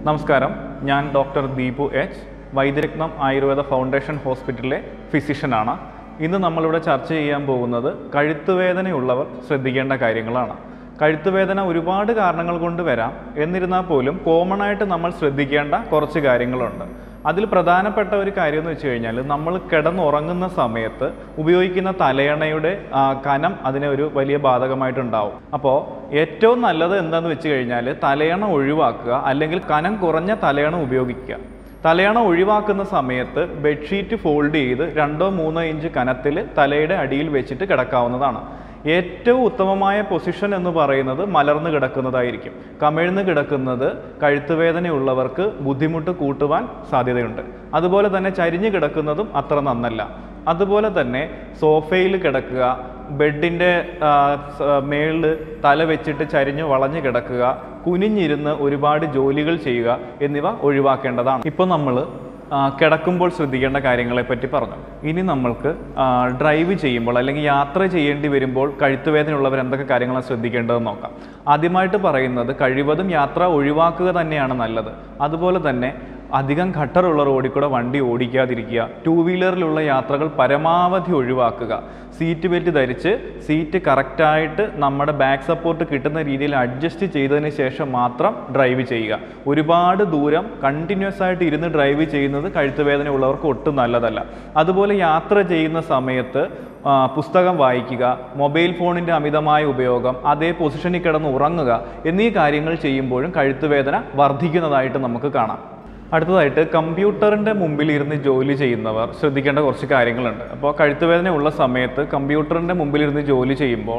നമസ്കാരം ഞാൻ doctor Deepu H Vaidyaratnam Ayurveda foundation ഹോസ്പിറ്റലിലെ ഫിസിഷ്യനാണ് ഇന്ന് നമ്മളിവിടെ ചർച്ച ചെയ്യാൻ പോകുന്നത് കഴുത്തുവേദനയുള്ളവർ ശ്രദ്ധിക്കേണ്ട കാര്യങ്ങളാണ് കഴുത്തുവേദന ഒരുപാട് കാരണങ്ങൾ കൊണ്ട് വരാം എന്നിരുന്നാൽ പോലും കോമൺ ആയിട്ട് നമ്മൾ ശ്രദ്ധിക്കേണ്ട കുറച്ച് കാര്യങ്ങളുണ്ട് അതിൽ പ്രധാനപ്പെട്ട ഒരു കാര്യം എന്ന് വെച്ച് കഴിഞ്ഞാൽ നമ്മൾ കിടന്നുറങ്ങുന്ന സമയത്ത് ഉപയോഗിക്കുന്ന തലയണയുടെ ആ, കനം അതിന് ഒരു വലിയ ബാധകമായിട്ടുണ്ടാവും അപ്പോൾ ഏറ്റവും നല്ലത് എന്താണെന്ന് വെച്ച് കഴിഞ്ഞാൽ തലയണ ഒഴിവാക്കുക അല്ലെങ്കിൽ കനം കുറഞ്ഞ തലയണ ഉപയോഗിക്കുക തലയണ ഒഴിവാക്കുന്ന സമയത്ത് ബെഡ്ഷീറ്റ് ഫോൾഡ് ചെയ്ത് രണ്ടോ മൂന്നോ ഇഞ്ച് കനത്തിൽ തലയുടെ അടിയിൽ വെച്ചിട്ട് കിടക്കാവുന്നതാണ് ഏറ്റവും ഉത്തമമായ പൊസിഷൻ എന്ന് പറയുന്നത് മലർന്നു കിടക്കുന്നതായിരിക്കും കമിഴ്ന്ന് കിടക്കുന്നത് കഴുത്തുവേദനയുള്ളവർക്ക് ബുദ്ധിമുട്ട് കൂട്ടുവാൻ സാധ്യതയുണ്ട് അതുപോലെ തന്നെ ചരിഞ്ഞു കിടക്കുന്നതും അത്ര നന്നല്ല അതുപോലെ തന്നെ സോഫയിൽ കിടക്കുക ബെഡിൻ്റെ മേളിൽ തല വെച്ചിട്ട് ചരിഞ്ഞ് വളഞ്ഞു കിടക്കുക കുനിഞ്ഞിരുന്ന് ഒരുപാട് ജോലികൾ ചെയ്യുക എന്നിവ ഒഴിവാക്കേണ്ടതാണ് ഇപ്പോൾ നമ്മൾ കിടക്കുമ്പോൾ ശ്രദ്ധിക്കേണ്ട കാര്യങ്ങളെ പറ്റി പറഞ്ഞു ഇനി നമ്മൾക്ക് ആ, ഡ്രൈവ് ചെയ്യുമ്പോൾ അല്ലെങ്കിൽ യാത്ര ചെയ്യേണ്ടി വരുമ്പോൾ കഴുത്തുവേദനയുള്ളവർ എന്തൊക്കെ കാര്യങ്ങളാണ് ശ്രദ്ധിക്കേണ്ടതെന്ന് നോക്കാം ആദ്യമായിട്ട് പറയുന്നത് കഴിവതും യാത്ര ഒഴിവാക്കുക തന്നെയാണ് നല്ലത് അതുപോലെ തന്നെ അധികം ഘട്ടറുള്ള റോഡിൽ കൂടെ വണ്ടി ഓടിക്കാതിരിക്കുക ടൂ വീലറിലുള്ള യാത്രകൾ പരമാവധി ഒഴിവാക്കുക സീറ്റ് ബെൽറ്റ് ധരിച്ച് സീറ്റ് കറക്റ്റായിട്ട് നമ്മുടെ ബാക്ക് സപ്പോർട്ട് കിട്ടുന്ന രീതിയിൽ അഡ്ജസ്റ്റ് ചെയ്തതിന് ശേഷം മാത്രം ഡ്രൈവ് ചെയ്യുക ഒരുപാട് ദൂരം കണ്ടിന്യൂസ് ആയിട്ട് ഇരുന്ന് ഡ്രൈവ് ചെയ്യുന്നത് കഴുത്തുവേദന ഉള്ളവർക്ക് ഒട്ടും നല്ലതല്ല അതുപോലെ യാത്ര ചെയ്യുന്ന സമയത്ത് ആ, പുസ്തകം വായിക്കുക മൊബൈൽ ഫോണിൻ്റെ അമിതമായ ഉപയോഗം അതേ പൊസിഷനിൽ കിടന്ന് ഉറങ്ങുക എന്നീ കാര്യങ്ങൾ ചെയ്യുമ്പോഴും കഴുത്തുവേദന വർദ്ധിക്കുന്നതായിട്ട് നമുക്ക് കാണാം അടുത്തതായിട്ട് കമ്പ്യൂട്ടറിൻ്റെ മുമ്പിൽ ഇരുന്ന് ജോലി ചെയ്യുന്നവർ ശ്രദ്ധിക്കേണ്ട കുറച്ച് കാര്യങ്ങളുണ്ട് അപ്പോൾ കഴുത്തുവേദന ഉള്ള സമയത്ത് കമ്പ്യൂട്ടറിൻ്റെ മുമ്പിൽ ഇരുന്ന് ജോലി ചെയ്യുമ്പോൾ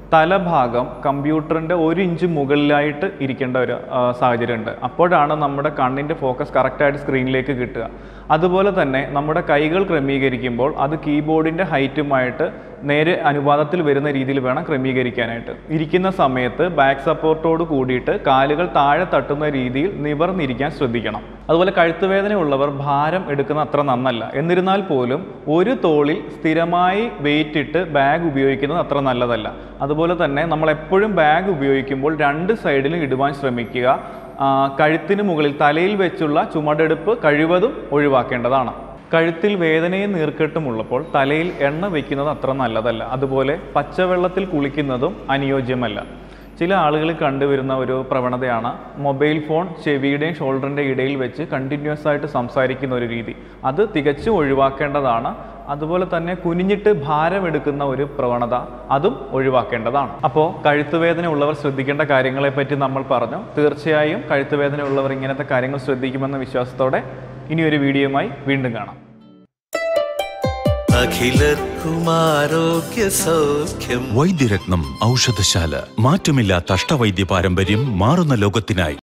തലഭാഗം കമ്പ്യൂട്ടറിൻ്റെ ഒരു ഇഞ്ച് മുകളിലായിട്ട് ഇരിക്കേണ്ട ഒരു ആ, സാഹചര്യമുണ്ട് അപ്പോഴാണ് നമ്മുടെ കണ്ണിൻ്റെ ഫോക്കസ് കറക്റ്റായിട്ട് സ്ക്രീനിലേക്ക് കിട്ടുക അതുപോലെ തന്നെ നമ്മുടെ കൈകൾ ക്രമീകരിക്കുമ്പോൾ അത് കീബോർഡിൻ്റെ ഹൈറ്റുമായിട്ട് നേരെ അനുപാതത്തിൽ വരുന്ന രീതിയിൽ വേണം ക്രമീകരിക്കാനായിട്ട് ഇരിക്കുന്ന സമയത്ത് ബാക്ക് സപ്പോർട്ടോട് കൂടിയിട്ട് കാലുകൾ താഴെ തട്ടുന്ന രീതിയിൽ നിവർന്നിരിക്കാൻ ശ്രദ്ധിക്കണം അതുപോലെ കഴുത്തുവേദന ഉള്ളവർ ഭാരം എടുക്കുന്ന അത്ര നന്നല്ല എന്നിരുന്നാൽ പോലും ഒരു തോളിൽ സ്ഥിരമായി വെയിറ്റ് ഇട്ട് ബാഗ് ഉപയോഗിക്കുന്നത് അത്ര നല്ലതല്ല അതുപോലെ തന്നെ നമ്മൾ എപ്പോഴും ബാഗ് ഉപയോഗിക്കുമ്പോൾ രണ്ട് സൈഡിലും ഇടുവാൻ ശ്രമിക്കുക ആ, കഴുത്തിന് മുകളിൽ തലയിൽ വെച്ചുള്ള ചുമടെടുപ്പ് കഴിവതും ഒഴിവാക്കേണ്ടതാണ് കഴുത്തിൽ വേദനയും നീർക്കെട്ടും ഉള്ളപ്പോൾ തലയിൽ എണ്ണ വയ്ക്കുന്നത് അത്ര നല്ലതല്ല അതുപോലെ പച്ചവെള്ളത്തിൽ കുളിക്കുന്നതും അനുയോജ്യമല്ല ചില ആളുകൾ കണ്ടുവരുന്ന ഒരു പ്രവണതയാണ് മൊബൈൽ ഫോൺ ചെവിയുടെയും ഷോൾഡറിൻ്റെ ഇടയിൽ വെച്ച് കണ്ടിന്യൂസ് ആയിട്ട് സംസാരിക്കുന്ന ഒരു രീതി അത് തികച്ചും ഒഴിവാക്കേണ്ടതാണ് അതുപോലെ തന്നെ കുനിഞ്ഞിട്ട് ഭാരമെടുക്കുന്ന ഒരു പ്രവണത അതും ഒഴിവാക്കേണ്ടതാണ് അപ്പോൾ കഴുത്തുവേദന ഉള്ളവർ ശ്രദ്ധിക്കേണ്ട കാര്യങ്ങളെ പറ്റി നമ്മൾ പറഞ്ഞു തീർച്ചയായും കഴുത്തുവേദന ഉള്ളവർ ഇങ്ങനത്തെ കാര്യങ്ങൾ ശ്രദ്ധിക്കുമെന്ന വിശ്വാസത്തോടെ ഇനി ഒരു വീഡിയോയുമായി വീണ്ടും കാണാം അഖിലർക്കും ആരോഗ്യ സൗഖ്യം വൈദ്യരത്നം ഔഷധശാല മാറ്റമില്ലാത്ത അഷ്ടവൈദ്യ പാരമ്പര്യം മാറുന്ന ലോകത്തിനായി